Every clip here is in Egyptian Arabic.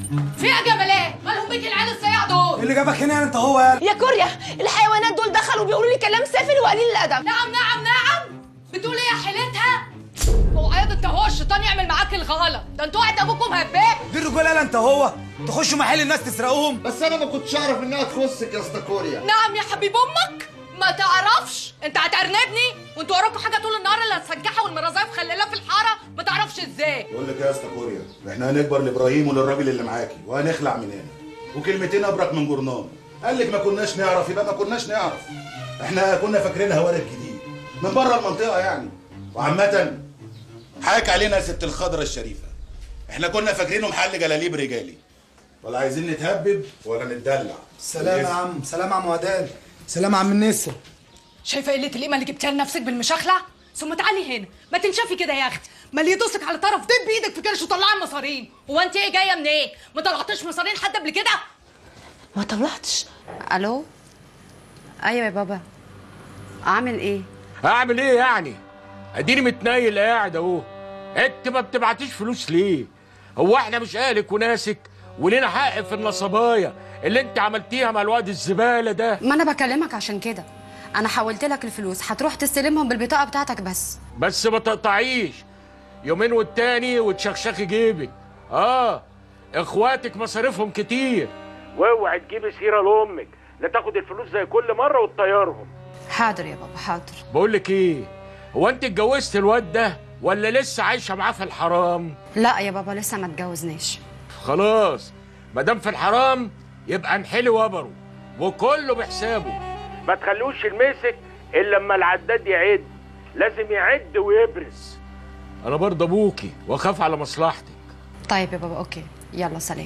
في يا جمالات مالهم بيك العيال السياع دول اللي جابك هنا انت هو يا يا كوريا الحيوانات دول دخلوا بيقولوا لي كلام سافل وقليل الادب نعم نعم نعم بتقول ايه يا حيلتها هو عياد انت هو الشيطان يعمل معاك الغلط ده انتوا وقت ابوكم هباب دي الرجاله انت هو تخشوا محل الناس تسرقوهم بس انا ما كنتش اعرف انها تخصك يا اسطى كوريا نعم يا حبيب امك ما تعرفش انت هترنبني وانتوا وراكوا حاجه طول النهار اللي هتسجحها والمرازيه مخلله في الحاره ما تعرفش ازاي بقول لك إيه يا اسطى كوريا احنا هنكبر لابراهيم وللراجل اللي معاكي وهنخلع من هنا وكلمتين ابرك من جرنان قال لك ما كناش نعرف يبقى ما كناش نعرف احنا كنا فاكرينها وارد جديد من بره المنطقه يعني وعامه حاك علينا ست الخضره الشريفه احنا كنا فاكرينه محل جلاليب رجالي ولا عايزين نتهبب ولا نتدلع سلام يا عم سلام يا عم وداد سلام يا عم النسر شايفه قله القيمه اللي جبتها لنفسك بالمشاخله ثم تعالي هنا ما تنشفي كده يا اختي ما اللي يدوسك على طرف دب بايدك في كرش وطلعي المصارين هو انت ايه جايه منين إيه؟ ما طلعتش مصارين حد قبل كده ما طلعتش الو ايوه يا بابا اعمل ايه اعمل ايه يعني اديني متنيل قاعد اهو انت ما بتبعتيش فلوس ليه هو احنا مش اهلك وناسك ولينا حق في النصبايا اللي انت عملتيها مع الواد الزباله ده ما انا بكلمك عشان كده انا حولت لك الفلوس هتروح تستلمهم بالبطاقه بتاعتك بس بس ما تقطعيش يومين والتاني وتشخشخي جيبك اه اخواتك مصاريفهم كتير واوعي تجيبي سيره لامك لا تاخد الفلوس زي كل مره وتطيرهم حاضر يا بابا حاضر بقول لك ايه هو انت اتجوزت الواد ده ولا لسه عايشه معاه في الحرام لا يا بابا لسه ما اتجوزناش خلاص ما دام في الحرام يبقى نحلي وبره وكله بحسابه ما تخلوش يلمسك الا لما العداد يعد لازم يعد ويبرز انا برضه ابوكي واخاف على مصلحتك طيب يا بابا اوكي يلا سلام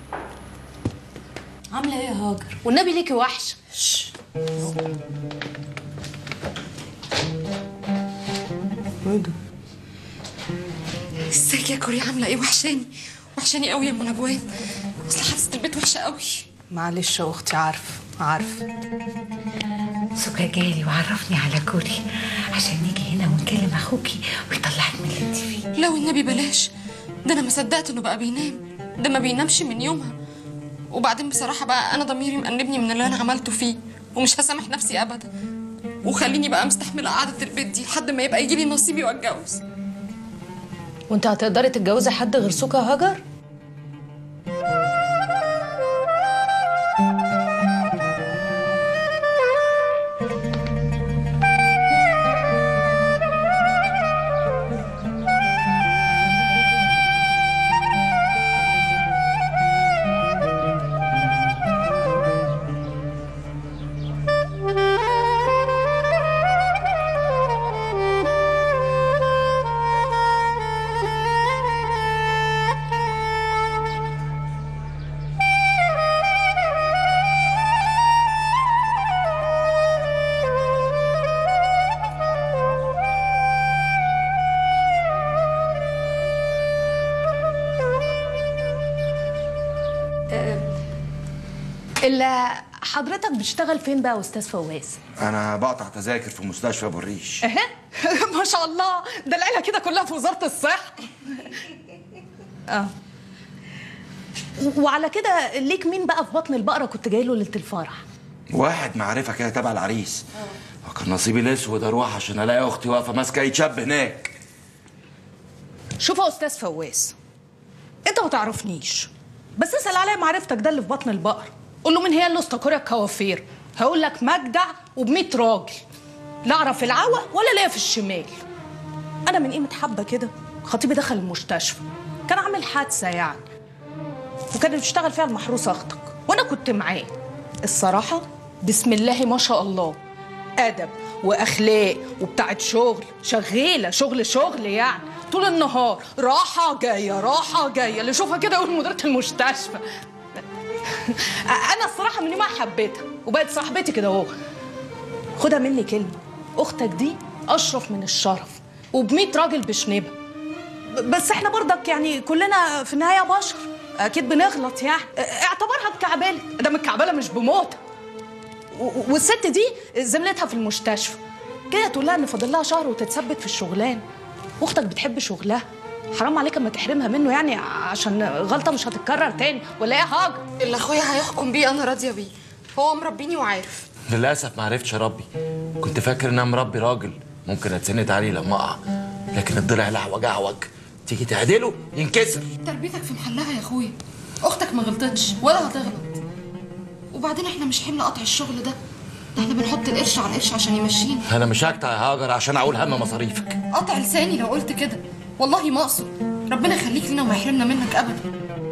عامله ايه يا هاجر والنبي ليكي وحشه ازيك يا كوريا عامله ايه وحشاني وحشاني قوي يا منى جواد اصل حاسه البيت وحشه قوي معلش يا اختي عارفه عارفه سكا جالي وعرفني على كوري عشان نيجي هنا ونكلم اخوكي ويطلعك من اللي انت فيه لا والنبي بلاش ده انا ما صدقت انه بقى بينام ده ما بينامش من يومها وبعدين بصراحه بقى انا ضميري مأنبني من اللي انا عملته فيه ومش هسامح نفسي ابدا وخليني بقى مستحمله قعده البيت دي لحد ما يبقى يجي لي نصيبي واتجوز وانت هتقدري تتجوزي حد غير سكا هاجر اللي حضرتك بتشتغل فين بقى يا استاذ فواز انا بقطع تذاكر في مستشفى ابو الريش اهي ما شاء الله ده العيله كده كلها في وزاره الصحه اه وعلى كده ليك مين بقى في بطن البقره كنت جاي له ليله الفرح واحد معرفه كده تبع العريس وكان نصيبي الاسود اروح عشان الاقي اختي واقفه ماسكه ايد شاب هناك شوف يا استاذ فواز انت ما تعرفنيش بس اسال عليا معرفتك ده اللي في بطن البقر قول له مين هي اللي استقرة الكوافير هقول لك مجدع وب راجل لا اعرف العوى ولا ليا في الشمال انا من قيمه حبه كده خطيبي دخل المستشفى كان عامل حادثه يعني وكانت بتشتغل فيها المحروسه اختك وانا كنت معاه الصراحه بسم الله ما شاء الله ادب واخلاق وبتاعت شغل شغاله شغل شغل يعني طول النهار راحه جايه راحه جايه اللي يشوفها كده يقول مديره المستشفى انا الصراحه من يومها حبيتها وبقت صاحبتي كده اهو خدها مني كلمه اختك دي اشرف من الشرف وب راجل بشنبها ب- بس احنا برضك يعني كلنا في النهايه بشر اكيد بنغلط يعني اعتبرها بكعبله ده الكعبله مش بموت والست دي زميلتها في المستشفى كده تقول لها ان فاضل لها شهر وتتثبت في الشغلانه واختك بتحب شغلها حرام عليك اما تحرمها منه يعني عشان غلطه مش هتتكرر تاني ولا ايه يا هاجر اللي اخويا هيحكم بيه انا راضيه بيه هو مربيني وعارف للاسف ما عرفتش اربي كنت فاكر ان انا مربي راجل ممكن اتسند عليه لما اقع لكن الضلع لعوج اعوج تيجي تعدله ينكسر تربيتك في محلها يا اخويا اختك ما غلطتش ولا هتغلط وبعدين احنا مش حمل قطع الشغل ده ده احنا بنحط القرش على القرش عشان يمشينا انا مش هقطع يا هاجر عشان اقول هم مصاريفك قطع لساني لو قلت كده والله ما اقصد ربنا يخليك لينا وما يحرمنا منك ابدا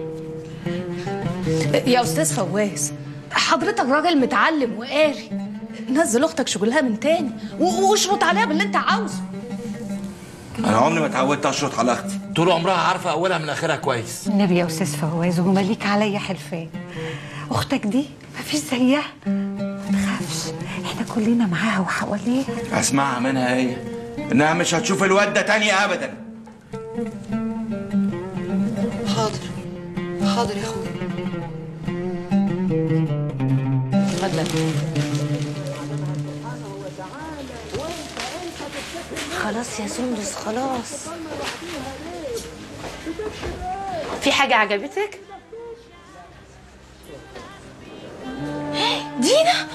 يا استاذ فواز حضرتك راجل متعلم وقاري نزل اختك شغلها من تاني و- واشرط عليها باللي انت عاوزه انا عمري ما اتعودت اشرط على اختي طول عمرها عارفه اولها من اخرها كويس النبي يا استاذ فواز وما ليك عليا حلفان اختك دي مفيش زيها ما تخافش احنا كلنا معاها وحواليها اسمعها منها هي انها مش هتشوف الواد ده تاني ابدا حاضر حاضر يا اخويا خلاص يا سندس خلاص في حاجة عجبتك؟ دينا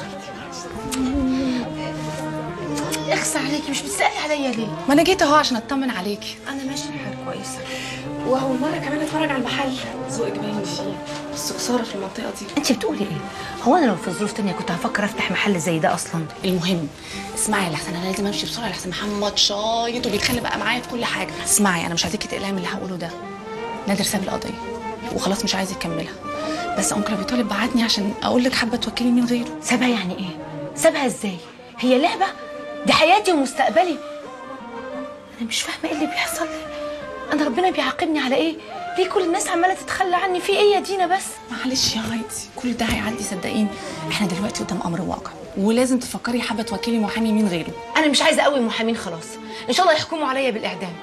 اخسى عليكي مش بتسألي عليا ليه؟ ما انا جيت اهو عشان اطمن عليكي أنا ماشية الحال كويسة وأول مرة كمان أتفرج على المحل ذوقك باين فيه بس خسارة في المنطقة دي انت بتقولي ايه هو انا لو في ظروف تانية كنت هفكر افتح محل زي ده اصلا المهم اسمعي يا لحسن انا لازم امشي بسرعه لحسن محمد شايط وبيتخانق بقى معايا في كل حاجه اسمعي انا مش عايزاكي تقلقي من اللي هقوله ده نادر ساب القضيه وخلاص مش عايز يكملها بس انكل ابي طالب بعتني عشان اقول لك حابه توكلي مين غيره سابها يعني ايه سابها ازاي هي لعبة دي حياتي ومستقبلي انا مش فاهمة ايه اللي بيحصل لي انا ربنا بيعاقبني على ايه ليه كل الناس عمالة تتخلى عني في ايه يا دينا بس معلش يا غايتي كل ده هيعدي صدقيني احنا دلوقتي قدام امر واقع ولازم تفكري حابه توكلي محامي مين غيره انا مش عايزة قوي محامين خلاص ان شاء الله يحكموا عليا بالاعدام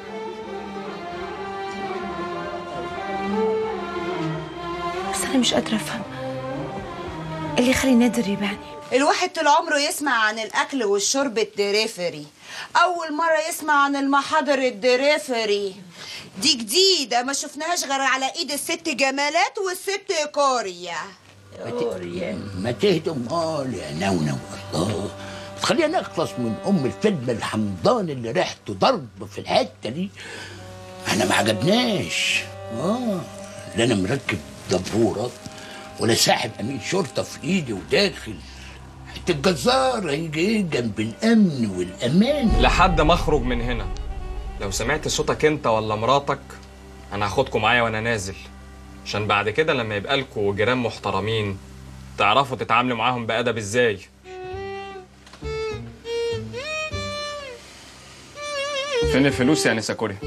بس انا مش قادرة افهم إيه اللي يخلي نادر يبيعني الواحد طول عمره يسمع عن الاكل والشرب الدريفري اول مره يسمع عن المحاضر الدريفري دي جديده ما شفناهاش غير على ايد الست جمالات والست كوريا كوريا ما تهدوا امال يا نونو الله خلينا نخلص من ام الفيلم الحمضان اللي ريحته ضرب في الحته دي انا ما عجبناش اه لا انا مركب دبوره ولا ساحب امين شرطه في ايدي وداخل حته الجزار هيجي ايه جنب الامن والامان لحد ما اخرج من هنا لو سمعت صوتك انت ولا مراتك انا هاخدكم معايا وانا نازل عشان بعد كده لما يبقى لكم جيران محترمين تعرفوا تتعاملوا معاهم بأدب ازاي فين الفلوس يا نسا كوري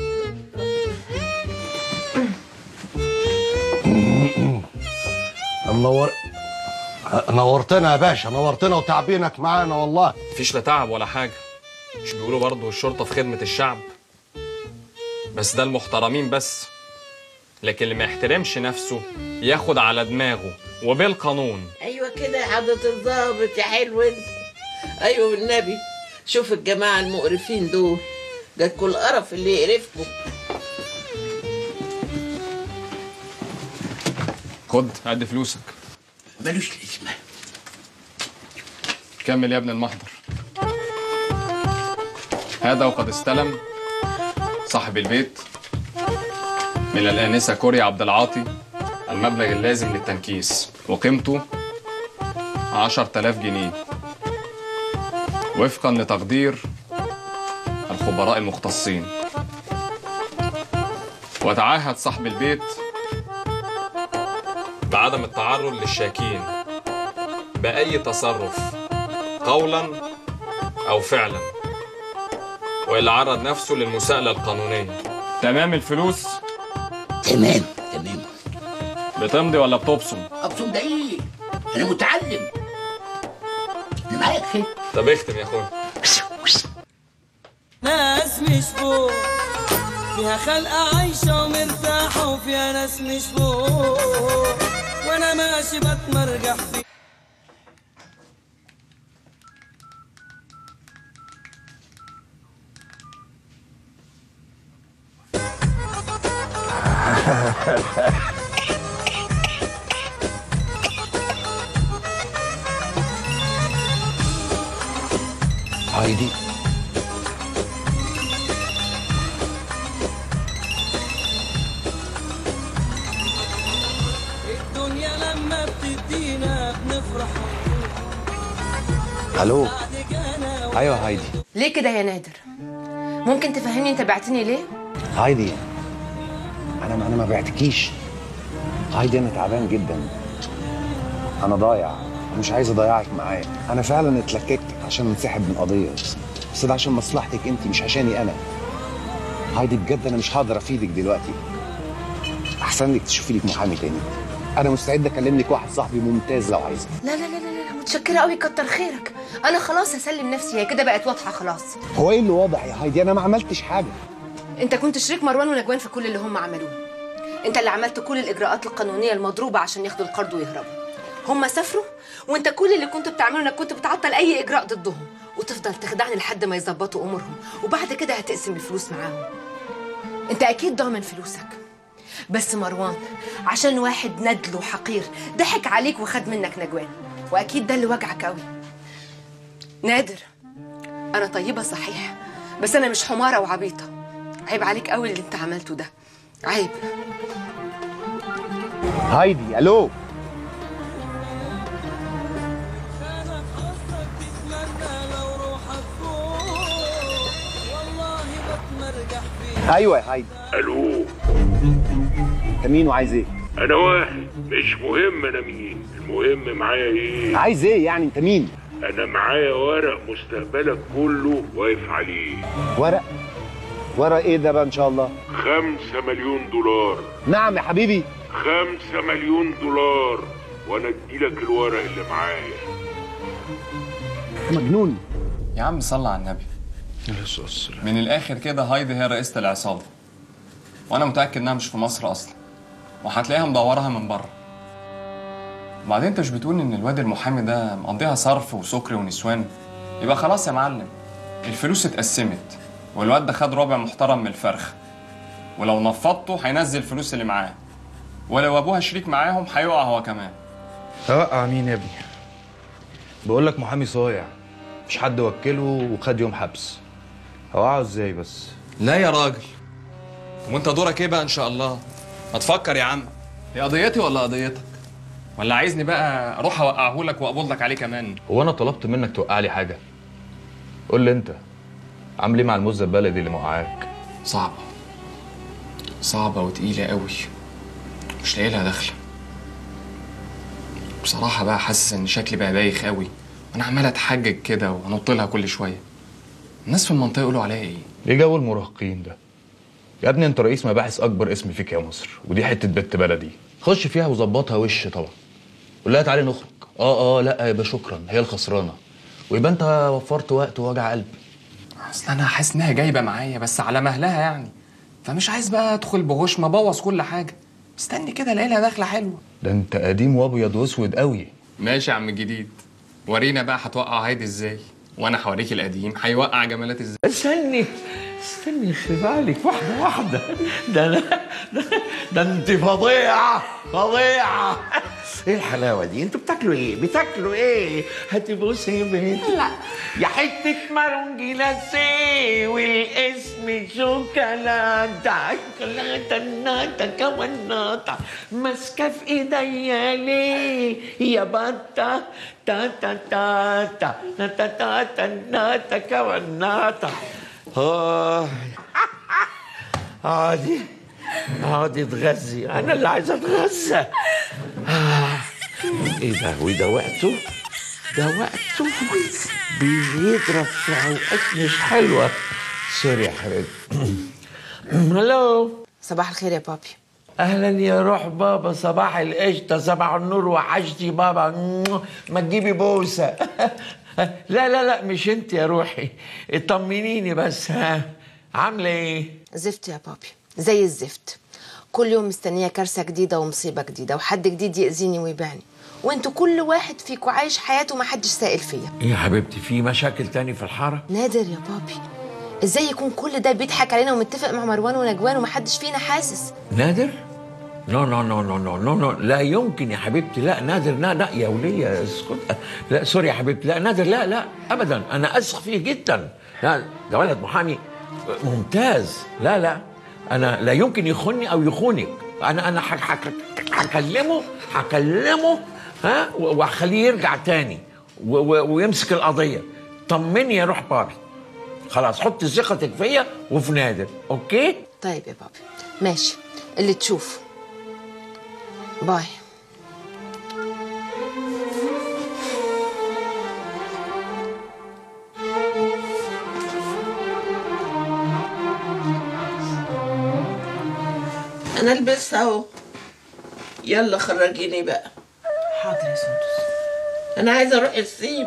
منور نورتنا يا باشا نورتنا وتعبينك معانا والله مفيش لا تعب ولا حاجة مش بيقولوا برضه الشرطة في خدمة الشعب بس ده المحترمين بس لكن اللي ما يحترمش نفسه ياخد على دماغه وبالقانون ايوه كده يا حضرة الضابط يا حلو انت ايوه والنبي شوف الجماعة المقرفين دول جاتكوا القرف اللي يقرفكم خد قد فلوسك ملوش لازمه كمل يا ابن المحضر هذا وقد استلم صاحب البيت من الآنسة كوريا عبد العاطي المبلغ اللازم للتنكيس وقيمته عشر تلاف جنيه وفقا لتقدير الخبراء المختصين وتعهد صاحب البيت بعدم التعرض للشاكين بأي تصرف قولا أو فعلا وإلا عرض نفسه للمساءلة القانونية تمام الفلوس؟ تمام تمام بتمضي ولا بتبصم؟ ابصم ده ايه انا متعلم انا معاك خير طب اختم يا اخويا ناس مش فوق فيها خلقة عايشة ومرتاحة وفيها ناس مش فوق وانا ماشي بتمرجح في هايدي الدنيا لما بتدينا بنفرح الو ايوه هايدي ليه كده يا نادر ممكن تفهمني انت بعتني ليه هايدي انا انا ما بعتكيش هايدي انا تعبان جدا انا ضايع مش عايز اضيعك معايا انا فعلا اتلككت عشان انسحب من قضيه بس بس ده عشان مصلحتك انت مش عشاني انا هايدي بجد انا مش هقدر افيدك دلوقتي احسن لك تشوفي لك محامي تاني انا مستعد اكلم لك واحد صاحبي ممتاز لو عايزه لا لا لا لا لا متشكره قوي كتر خيرك انا خلاص هسلم نفسي هي كده بقت واضحه خلاص هو ايه اللي واضح يا هايدي انا ما عملتش حاجه انت كنت شريك مروان ونجوان في كل اللي هم عملوه انت اللي عملت كل الاجراءات القانونيه المضروبه عشان ياخدوا القرض ويهربوا هم سافروا وانت كل اللي كنت بتعمله انك كنت بتعطل اي اجراء ضدهم وتفضل تخدعني لحد ما يظبطوا امورهم وبعد كده هتقسم الفلوس معاهم انت اكيد ضامن فلوسك بس مروان عشان واحد ندل وحقير ضحك عليك وخد منك نجوان واكيد ده اللي وجعك قوي نادر انا طيبه صحيح بس انا مش حماره وعبيطه عيب عليك قوي اللي انت عملته ده عيب هايدي الو ايوه يا هايدي الو انت مين وعايز ايه انا واحد مش مهم انا مين المهم معايا ايه عايز ايه يعني انت مين انا معايا ورق مستقبلك كله واقف عليه ورق ورق ايه ده بقى ان شاء الله خمسة مليون دولار نعم يا حبيبي خمسة مليون دولار وانا اديلك الورق اللي معايا مجنون يا عم صل على النبي من الاخر كده هايدي هي رئيسة العصابة وانا متأكد انها مش في مصر اصلا وهتلاقيها مدورها من بره وبعدين انت مش بتقول ان الواد المحامي ده مقضيها صرف وسكر ونسوان يبقى خلاص يا معلم الفلوس اتقسمت والواد ده خد ربع محترم من الفرخ ولو نفضته هينزل الفلوس اللي معاه ولو ابوها شريك معاهم هيقع هو كمان توقع مين يا ابني بقول لك محامي صايع مش حد وكله وخد يوم حبس هوقعه ازاي بس لا يا راجل وانت دورك ايه بقى ان شاء الله ما تفكر يا عم هي قضيتي ولا قضيتك ولا عايزني بقى اروح اوقعه لك واقبض لك عليه كمان هو انا طلبت منك توقع لي حاجه قول لي انت عامل ايه مع المزه البلدي اللي موقعاك صعبه صعبه وتقيله قوي مش لاقي لها دخله بصراحه بقى حاسس ان شكلي بقى بايخ قوي وانا عمال اتحجج كده وانط لها كل شويه الناس في المنطقه يقولوا عليا ايه ليه جو المراهقين ده يا ابني انت رئيس مباحث اكبر اسم فيك يا مصر ودي حته بنت بلدي خش فيها وظبطها وش طبعا قول لها تعالي نخرج اه اه لا يبقى شكرا هي الخسرانه ويبقى انت وفرت وقت ووجع قلب اصل انا حاسس انها جايبه معايا بس على مهلها يعني فمش عايز بقى ادخل بغش ما ابوظ كل حاجه استني كده الاقي لها دخله حلوه ده انت قديم وابيض واسود قوي ماشي يا عم الجديد ورينا بقى هتوقع هايدي ازاي وانا هوريك القديم هيوقع جمالات ازاي استني استني في بالك واحدة واحدة ده أنا ده, ده أنت فظيعة فظيعة إيه الحلاوة دي؟ أنتوا بتاكلوا إيه؟ بتاكلوا إيه؟ هتبوسي يا بنت لا يا حتة مارونجيلاسي والاسم شوكولاتة شوكولاتة ناتا كمان ناتا ماسكة في إيديا ليه؟ يا بطة تا تا تا تا ناتا تا تا ناتا كمان ناتا آه عادي عادي اتغذي انا اللي عايز اتغذى آه. ايه ده وده وقته ده وقته بيضرب في اوقات مش حلوه سوري يا حبيبي هلو صباح الخير يا بابي اهلا يا روح بابا صباح القشطه صباح النور وحشتي بابا ما تجيبي بوسه لا لا لا مش انت يا روحي اطمنيني بس ها عامله ايه زفت يا بابي زي الزفت كل يوم مستنيه كارثه جديده ومصيبه جديده وحد جديد ياذيني ويبيعني وانتوا كل واحد فيكوا عايش حياته ما حدش سائل فيا ايه يا حبيبتي في مشاكل تاني في الحاره نادر يا بابي ازاي يكون كل ده بيضحك علينا ومتفق مع مروان ونجوان ومحدش فينا حاسس نادر نو نو نو نو نو نو نو لا يمكن يا حبيبتي لا نادر لا لا يا ولية اسكت لا سوري يا حبيبتي لا نادر لا لا ابدا انا اثق فيه جدا لا ده ولد محامي ممتاز لا لا انا لا يمكن يخوني او يخونك انا انا حك- حك- هكلمه هكلمه ها و- وهخليه يرجع تاني و- و- ويمسك القضيه طمني يا روح بابي خلاص حط ثقتك فيا وفي نادر اوكي طيب يا بابي ماشي اللي تشوفه باي انا لبست اهو يلا خرجيني بقى حاضر يا سندس انا عايزه اروح السيم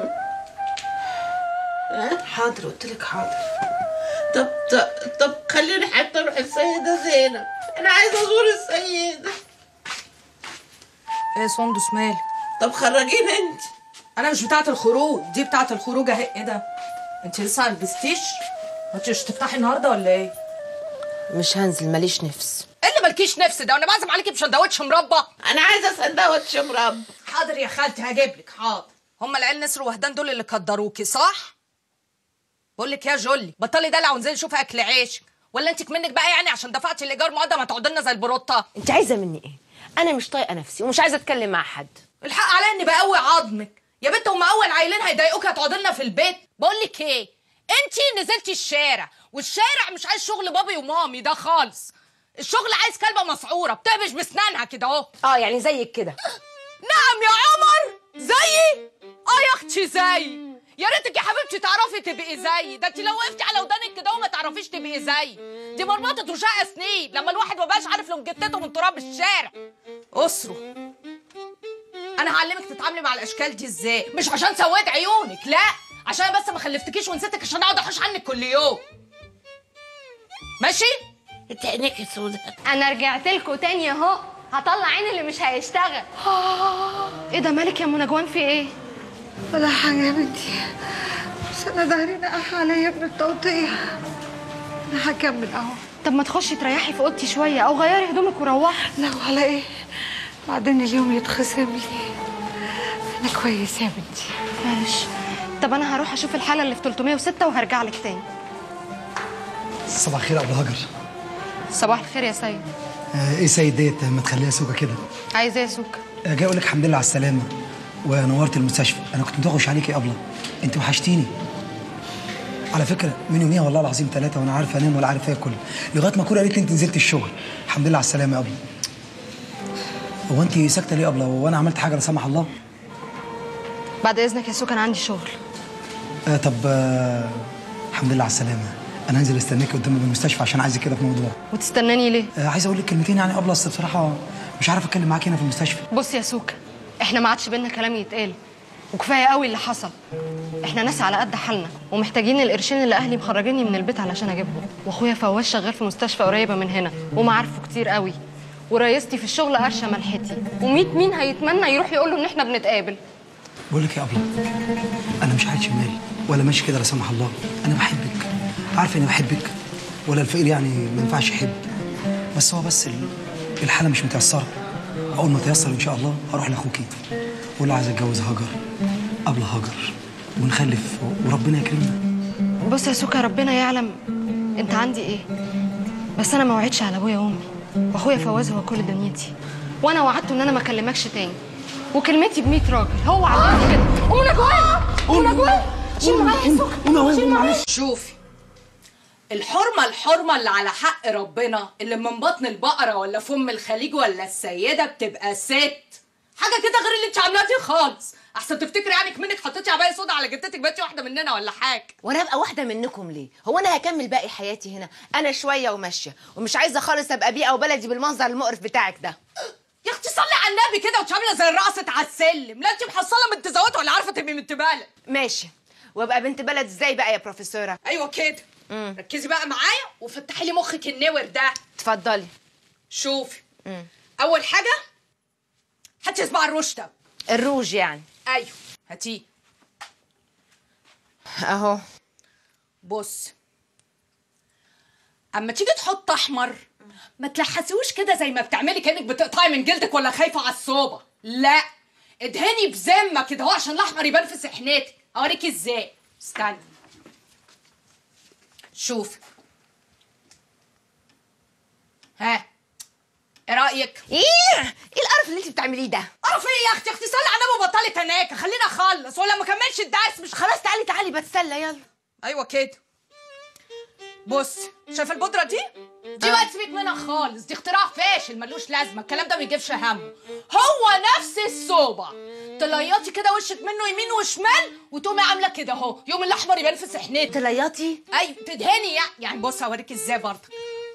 ها حاضر قلت لك حاضر طب طب, طب خليني حتى اروح السيده زينب انا عايزه ازور السيده ايه يا سندس مالك طب خرجيني انت انا مش بتاعه الخروج دي بتاعه الخروج اهي ايه ده انت لسه ما لبستيش مش تفتحي النهارده ولا ايه مش هنزل ماليش نفس ايه اللي مالكيش نفس ده وانا بعزم عليكي بشندوتش مربى انا عايزه سندوتش مربى حاضر يا خالتي هجيب لك حاضر هم العيال نسر وهدان دول اللي قدروكي صح بقول لك يا جولي بطلي دلع وانزلي شوفي اكل عيش ولا انت منك بقى يعني عشان دفعتي الايجار مقدم هتقعد لنا زي البروطه انت عايزه مني ايه انا مش طايقه نفسي ومش عايزه اتكلم مع حد الحق عليا اني بقوي عظمك يا بنت هم اول عيلين هيضايقوك هتقعدي لنا في البيت بقول لك ايه انت نزلتي الشارع والشارع مش عايز شغل بابي ومامي ده خالص الشغل عايز كلبه مسعوره بتهبش بسنانها كده اهو اه يعني زيك كده نعم يا عمر زيي اه يا اختي زي يا ريتك يا حبيبتي تعرفي تبقي زيي ده انت لو وقفتي على ودانك كده وما تعرفيش تبقي زيي دي مرمطه وشقه سنين لما الواحد ما بقاش عارف لو جتته من تراب الشارع اسره انا هعلمك تتعاملي مع الاشكال دي ازاي مش عشان سويت عيونك لا عشان بس ما خلفتكيش ونسيتك عشان اقعد احوش عنك كل يوم ماشي انت عينيك سودة انا رجعت لكم تاني اهو هطلع عين اللي مش هيشتغل ايه ده مالك يا منى جوان في ايه ولا حاجة يا بنتي بس أنا ظهري نقح عليا من التوطية أنا هكمل أهو طب ما تخشي تريحي في اوضتي شويه او غيري هدومك وروحي لا ولا إيه بعدين اليوم يتخصم لي أنا كويسة يا بنتي معلش طب انا هروح اشوف الحاله اللي في 306 وهرجع لك تاني صباح الخير يا ابو هاجر صباح الخير يا سيد آه ايه سيد ديت ما تخليها سوكه كده عايز ايه يا سوكا آه جاي اقول لك الحمد لله على السلامه ونورت المستشفى انا كنت متوغش عليكي يا ابله انت وحشتيني على فكره من يوميها والله العظيم ثلاثه وانا عارف انام ولا عارف اكل لغايه ما كل قالت لي انت نزلت الشغل الحمد لله على السلامه يا ابله هو انت ساكته ليه يا ابله وانا عملت حاجه لا سمح الله بعد اذنك يا سوكا انا عندي شغل آه طب آه الحمد لله على السلامه انا هنزل استناكي قدام المستشفى عشان عايزك كده في موضوع وتستناني ليه آه عايز اقول لك كلمتين يعني قبل اصل بصراحه مش عارف اتكلم معاكي هنا في المستشفى بص يا سوكا احنا ما عادش بينا كلام يتقال وكفايه قوي اللي حصل احنا ناس على قد حالنا ومحتاجين القرشين اللي اهلي مخرجيني من البيت علشان اجيبهم واخويا فواز شغال في مستشفى قريبه من هنا ومعارفه كتير قوي ورئيستي في الشغل قرشه ملحتي وميت مين هيتمنى يروح يقول له ان احنا بنتقابل بقول لك يا ابله انا مش قاعد شمال ولا ماشي كده لا سمح الله انا بحبك عارفه اني بحبك ولا الفقير يعني ما ينفعش يحب بس هو بس ال- الحاله مش متيسره اول ما تيسر ان شاء الله هروح لاخوكي واقول له عايز اتجوز هاجر قبل هاجر ونخلف وربنا يكرمنا بص يا سوكا ربنا يعلم انت عندي ايه بس انا ما وعدتش على ابويا وامي واخويا فواز هو كل دنيتي وانا وعدته ان انا ما اكلمكش تاني وكلمتي ب 100 راجل هو علمني كده قوم نجوان قوم نجوان شيل معايا يا سوكا شيل معايا شوفي الحرمة الحرمة اللي على حق ربنا اللي من بطن البقرة ولا فم الخليج ولا السيدة بتبقى ست حاجة كده غير اللي انت عاملاها دي خالص احسن تفتكري يعني كمنك حطيتي عباية سودا على جدتك بقيتي واحدة مننا ولا حاجة وانا ابقى واحده منكم ليه هو انا هكمل باقي حياتي هنا انا شويه وماشيه ومش عايزه خالص ابقى بيئه وبلدي بالمنظر المقرف بتاعك ده يا اختي صلي على النبي كده وانت عامله زي الرقصة على السلم لا انت محصله من تزوت ولا عارفه تبقي من بلد ماشي وابقى بنت بلد ازاي بقى يا بروفيسوره ايوه كده ركزي بقى معايا وفتحي لي مخك النور ده اتفضلي شوفي اول حاجه هاتي صباع الروش ده الروج يعني ايوه هاتيه اهو بص اما تيجي تحط احمر ما تلحسوش كده زي ما بتعملي كانك بتقطعي من جلدك ولا خايفه على الصوبه لا ادهني بذمه كده اهو عشان الاحمر يبان في سحنتك اوريكي ازاي استني شوف ها ايه رايك ايه ايه القرف اللي انت بتعمليه ده قرف ايه يا اختي اختي صلي على النبي وبطلي تناكه خليني اخلص ولا ما كملش الدرس مش خلاص تعالي تعالي بتسلى يلا ايوه كده بص شايفه البودره دي دي بقى تسيبك منها خالص دي اختراع فاشل ملوش لازمه الكلام ده ما يجيبش همه هو نفس الصوبع تليطي كده وشك منه يمين وشمال وتقومي عامله كده اهو يوم الاحمر يبان في سحنتك تليطي ايوه تدهني يعني يعني بص اوريك ازاي برضه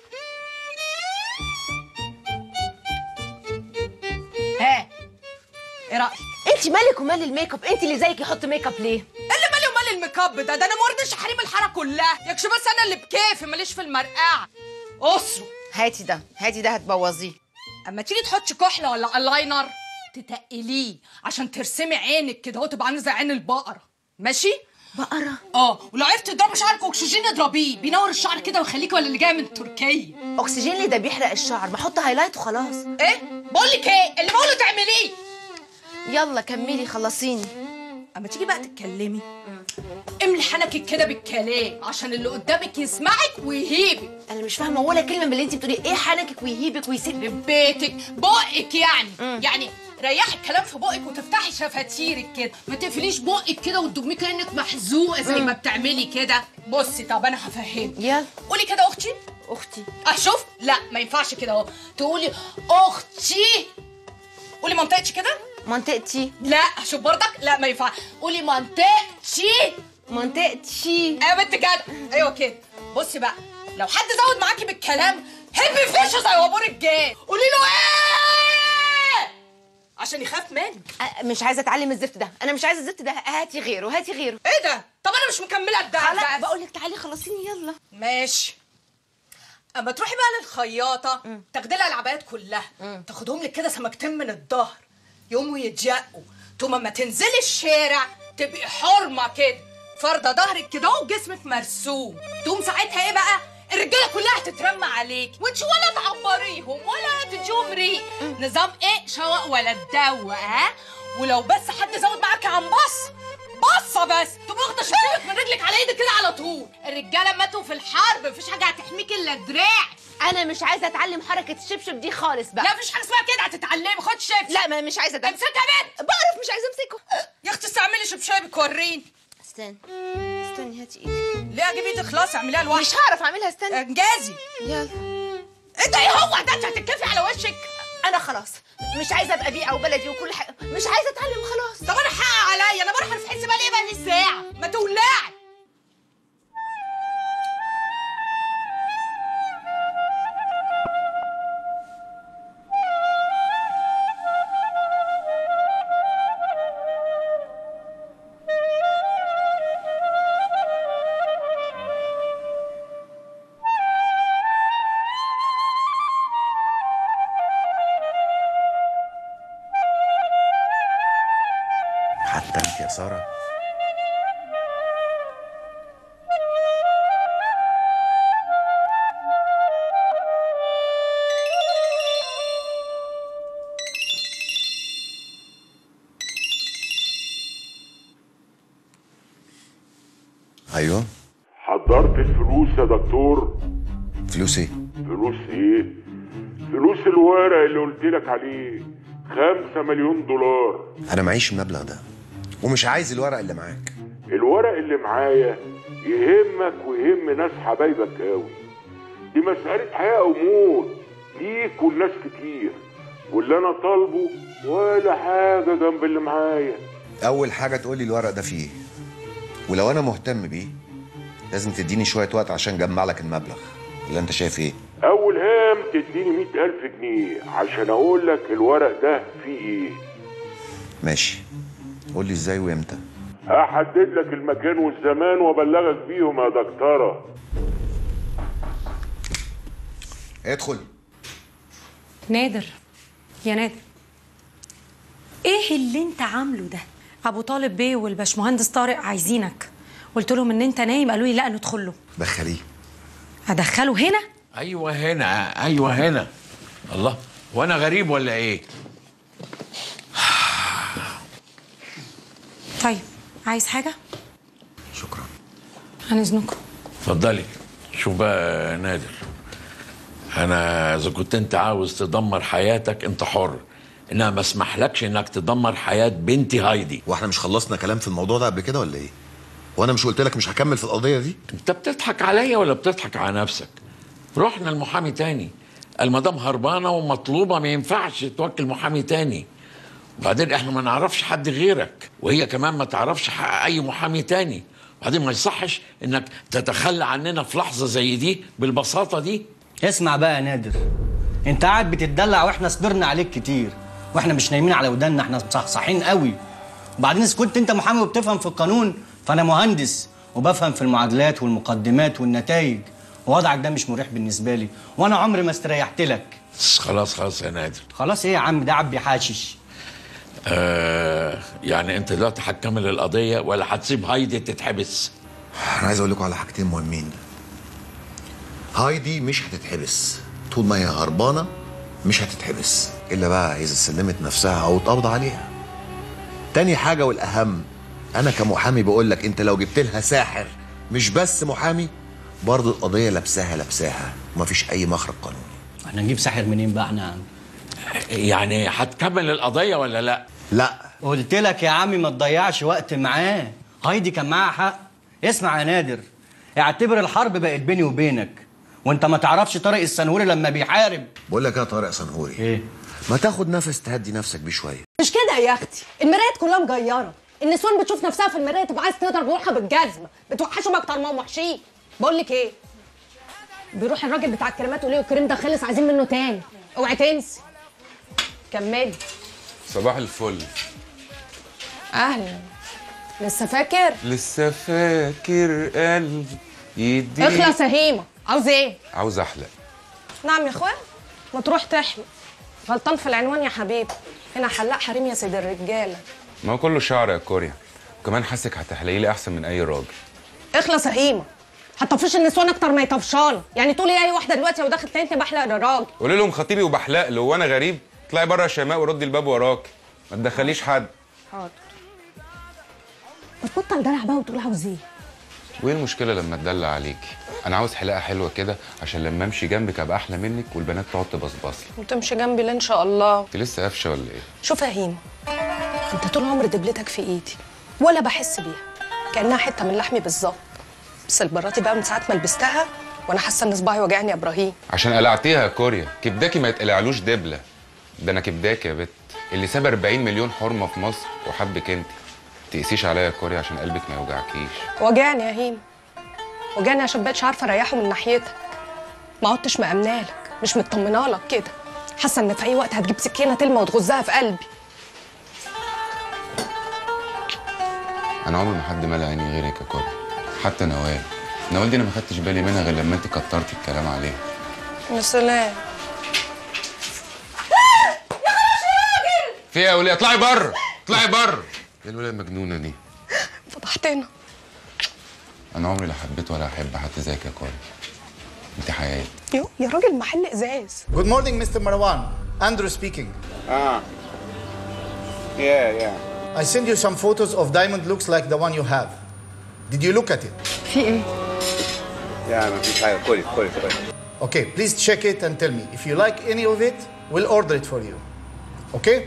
ها ايه رايك انت مالك ومال الميك اب انت اللي زيك يحط ميك اب ليه اللي مالي ومال الميك اب ده ده انا مرضش حريم الحاره كلها يكش بس انا اللي بكيفي ماليش في المرقعه اسره هاتي ده هاتي ده هتبوظيه اما تيجي تحطي كحله ولا الاينر تتقليه عشان ترسمي عينك كده اهو تبقى عامله زي عين البقره ماشي بقره اه ولو عرفتي تضربي شعرك اكسجين اضربيه بينور الشعر كده ويخليكي ولا اللي جايه من تركيا اكسجين ليه ده بيحرق الشعر بحط هايلايت وخلاص ايه بقول لك ايه اللي بقوله تعمليه يلا كملي خلصيني اما تيجي بقى تتكلمي املي حنكك كده بالكلام عشان اللي قدامك يسمعك ويهيبك انا مش فاهمه ولا كلمه من اللي انت بتقولي ايه حنكك ويهيبك ويسيب بيتك بقك يعني يعني ريحي الكلام في بقك وتفتحي شفاتيرك كده ما تقفليش بقك كده وتدمي كانك محزوقه زي ما بتعملي كده بصي طب انا هفهمك يلا قولي كده اختي اختي اه شوف لا ما ينفعش كده اهو تقولي اختي قولي منطقتي كده منطقتي لا شوف برضك لا ما ينفع قولي منطقتي منطقتي ايوه بنت جدع ايوه كده بصي بقى لو حد زود معاكي بالكلام هبي فيشه زي وابور الجاي قولي له ايه عشان يخاف منك أه، مش عايزه اتعلم الزفت ده انا مش عايزه الزفت ده هاتي غيره هاتي غيره ايه ده طب انا مش مكمله الدرس خلاص بقول لك تعالي خلصيني يلا ماشي اما تروحي بقى للخياطه تاخدي لها العبايات كلها تاخدهم لك كده سمكتين من الظهر يقوموا يتجقوا تقوم اما تنزلي الشارع تبقي حرمه كده فارده ظهرك كده وجسمك مرسوم تقوم ساعتها ايه بقى الرجاله كلها هتترمى عليك وانت ولا تعبريهم ولا تديهم ريق نظام ايه شوق ولا تدوق ها ولو بس حد زود معاكي عن بص بصه بس تبقى واخده شبشبك من رجلك على ايدك كده على طول الرجاله ماتوا في الحرب مفيش حاجه هتحميك الا دراع انا مش عايزه اتعلم حركه الشبشب دي خالص بقى لا مفيش حاجه اسمها كده هتتعلمي خد شبشب لا ما مش عايزه ده امسكها بنت بعرف مش عايزه امسكه يا اختي استعملي شبشبك وريني استني استني هاتي ايدك ليه اجيب ايدك خلاص اعمليها لوحدك مش هعرف اعملها استني انجازي يلا انت ايه هو ده انت هتتكفي على وشك انا خلاص مش عايزه ابقى بيئه وبلدي وكل حاجه مش عايزه اتعلم خلاص طب انا حق عليا انا بروح في حس بقى ليه بقى الساعه ما تولعي حتى انت يا ساره ايوه حضرت الفلوس يا دكتور فلوس ايه فلوس ايه فلوس الورق اللي قلت لك عليه خمسة مليون دولار انا معيش المبلغ ده ومش عايز الورق اللي معاك الورق اللي معايا يهمك ويهم ناس حبايبك قوي دي مسألة حياة وموت ليك ولناس كتير واللي انا طالبه ولا حاجة جنب اللي معايا اول حاجه تقولي الورق ده فيه ايه ولو انا مهتم بيه لازم تديني شويه وقت عشان اجمع لك المبلغ اللي انت شايف ايه اول هام تديني مئة الف جنيه عشان اقول لك الورق ده فيه ايه ماشي قولي ازاي وامتى هحدد لك المكان والزمان وابلغك بيهم يا دكتوره ادخل نادر يا نادر ايه اللي انت عامله ده ابو طالب بيه والباشمهندس طارق عايزينك قلت لهم ان انت نايم قالوا لي لا ندخل له دخليه ادخله هنا ايوه هنا ايوه هنا الله وانا غريب ولا ايه طيب عايز حاجه شكرا عن اذنكم اتفضلي شوف بقى يا نادر انا اذا كنت انت عاوز تدمر حياتك انت حر انما ما اسمحلكش انك تدمر حياه بنتي هايدي واحنا مش خلصنا كلام في الموضوع ده قبل كده ولا ايه وانا مش قلت لك مش هكمل في القضيه دي انت بتضحك عليا ولا بتضحك على نفسك رحنا المحامي تاني المدام هربانه ومطلوبه ما ينفعش توكل محامي تاني وبعدين احنا ما نعرفش حد غيرك وهي كمان ما تعرفش حق اي محامي تاني وبعدين ما يصحش انك تتخلى عننا في لحظه زي دي بالبساطه دي اسمع بقى يا نادر انت قاعد بتتدلع واحنا صبرنا عليك كتير واحنا مش نايمين على وداننا احنا مصحصحين قوي وبعدين اذا كنت انت محامي وبتفهم في القانون فانا مهندس وبفهم في المعادلات والمقدمات والنتائج ووضعك ده مش مريح بالنسبه لي وانا عمري ما استريحت لك خلاص خلاص يا نادر خلاص ايه يا عم ده عبي حاشش آه يعني انت دلوقتي هتكمل القضيه ولا هتسيب هايدي تتحبس انا عايز اقول لكم على حاجتين مهمين هايدي مش هتتحبس طول ما هي هربانه مش هتتحبس الا بقى اذا سلمت نفسها او اتقبض عليها تاني حاجه والاهم انا كمحامي بقول لك انت لو جبت لها ساحر مش بس محامي برضه القضيه لابساها لابساها ومفيش اي مخرج قانوني احنا نجيب ساحر منين بقى احنا يعني هتكمل القضيه ولا لا لا قلت لك يا عمي ما تضيعش وقت معاه هايدي كان معاها حق اسمع يا نادر اعتبر الحرب بقت بيني وبينك وانت ما تعرفش طارق السنهوري لما بيحارب بقول لك يا طارق سنهوري ايه ما تاخد نفس تهدي نفسك بيه شويه مش كده يا اختي المرايات كلها مجيره النسوان بتشوف نفسها في المرايه تبقى عايز تضرب روحها بالجزمه بتوحشهم اكتر ما هم وحشين بقول لك ايه بيروح الراجل بتاع الكريمات يقول له الكريم ده خلص عايزين منه تاني اوعي تنسي كملي صباح الفل اهلا لسه فاكر لسه فاكر قلبي يدي اخلص يا هيمه عاوز ايه عاوز احلق نعم يا اخويا ما تروح تحلق غلطان في العنوان يا حبيبي هنا حلاق حريم يا سيد الرجاله ما هو كله شعر يا كوريا وكمان حاسك هتحلقي لي احسن من اي راجل اخلص يا هيمه هتطفش النسوان اكتر ما يطفشانا يعني تقولي اي واحده دلوقتي لو دخلت لقيتني بحلق للراجل قولي لهم خطيبي وبحلق له وانا غريب اطلعي بره يا شيماء وردي الباب وراك ما تدخليش حد حاضر ما تبطل دلع بقى وتقول عاوز ايه وايه المشكله لما اتدلع عليكي انا عاوز حلاقه حلوه كده عشان لما امشي جنبك ابقى احلى منك والبنات تقعد تبصبص لي وتمشي جنبي ليه ان شاء الله انت لسه قافشه ولا ايه شوف يا هيمه انت طول عمري دبلتك في ايدي ولا بحس بيها كانها حته من لحمي بالظبط بس البراتي بقى من ساعه ما لبستها وانا حاسه ان صباعي وجعني يا ابراهيم عشان قلعتيها يا كوريا كبداكي ما يتقلعلوش دبله ده انا كبداكي يا بت اللي ساب 40 مليون حرمه في مصر وحبك انت تقسيش عليا يا كوريا عشان قلبك ما يوجعكيش وجعني يا هيمه وجعني عشان بقتش عارفه اريحه من ناحيتك ما عدتش مأمنالك مش مطمنه لك كده حاسه ان في اي وقت هتجيب سكينه تلمع وتغزها في قلبي انا عمري ما حد مال عيني غيرك يا كوريا حتى نوال نوال دي انا ما خدتش بالي منها غير لما انت كترتي الكلام عليها يا سلام في ايه يا وليه اطلعي بره اطلعي بره ايه الوليه المجنونه دي فضحتنا انا عمري لا حبيت ولا احب حد زيك يا كوريا انت حياتي يو يا راجل محل ازاز Good morning, Mr. Marwan. Andrew speaking. Ah. Yeah, yeah. I send you some photos of diamond looks like the one you have. Did you look at it? في ايه Yeah, ما فيش حاجة كويس كويس كويس. Okay, please check it and tell me. If you like any of it, we'll order it for you. Okay?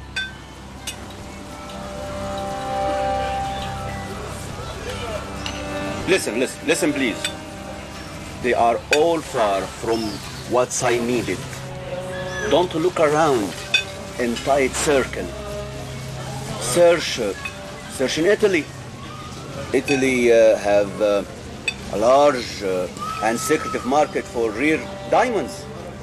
Listen, listen, listen, please. They are all far from what I needed. Don't look around in tight circle. Search, uh, search in Italy. Italy uh, have uh, a large uh, and secretive market for rare diamonds.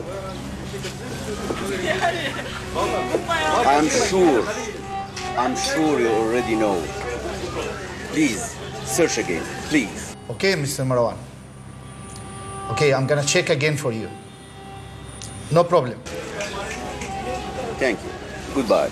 I'm sure, I'm sure you already know. Please, search again, please. Okay, Mr. Marwan. Okay, I'm gonna check again for you. No problem. Thank you. Goodbye.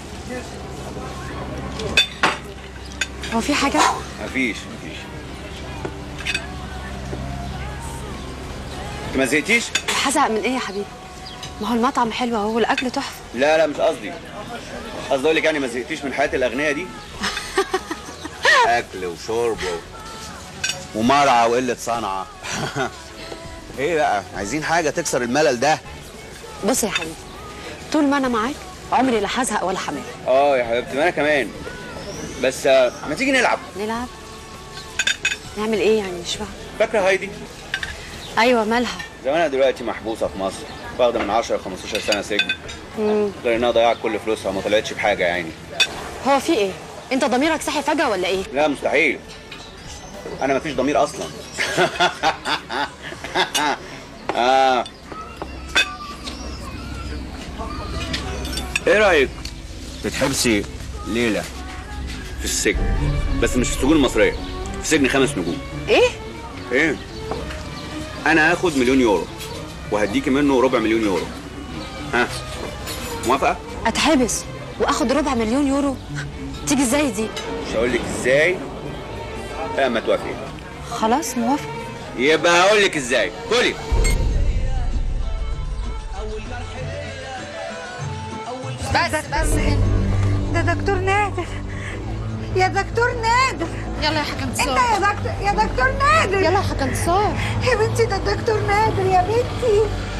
هو في حاجه مفيش مفيش انت ما زهقتيش؟ هزهق من ايه يا حبيبي ما هو المطعم حلو اهو والاكل تحفه لا لا مش قصدي قصدي اقول لك يعني ما زهقتيش من حياه الاغنياء دي اكل وشرب و... ومرعى وقله صنعه ايه بقى عايزين حاجه تكسر الملل ده بص يا حبيبي طول ما انا معاك عمري لا هزهق ولا حمام اه يا حبيبتي ما انا كمان بس آه، ما تيجي نلعب نلعب نعمل ايه يعني مش فاهم فاكره هايدي ايوه مالها زمانها دلوقتي محبوسه في مصر واخده من 10 ل 15 سنه سجن مم. غير انها ضيعت كل فلوسها وما طلعتش بحاجه يعني هو في ايه انت ضميرك صحي فجاه ولا ايه لا مستحيل انا مفيش ضمير اصلا آه. ايه رايك تتحبسي ليله في السجن بس مش في السجون المصريه في سجن خمس نجوم ايه ايه انا هاخد مليون يورو وهديكي منه ربع مليون يورو ها موافقه اتحبس واخد ربع مليون يورو تيجي ازاي دي مش هقول لك ازاي لا ما توافقي خلاص موافق يبقى هقول لك ازاي كلي بس بس ده دكتور نادر يا دكتور نادر يلا يا حاجه انت يا دكتور يا دكتور نادر يلا يا حاجه انتصار يا بنتي ده الدكتور نادر يا بنتي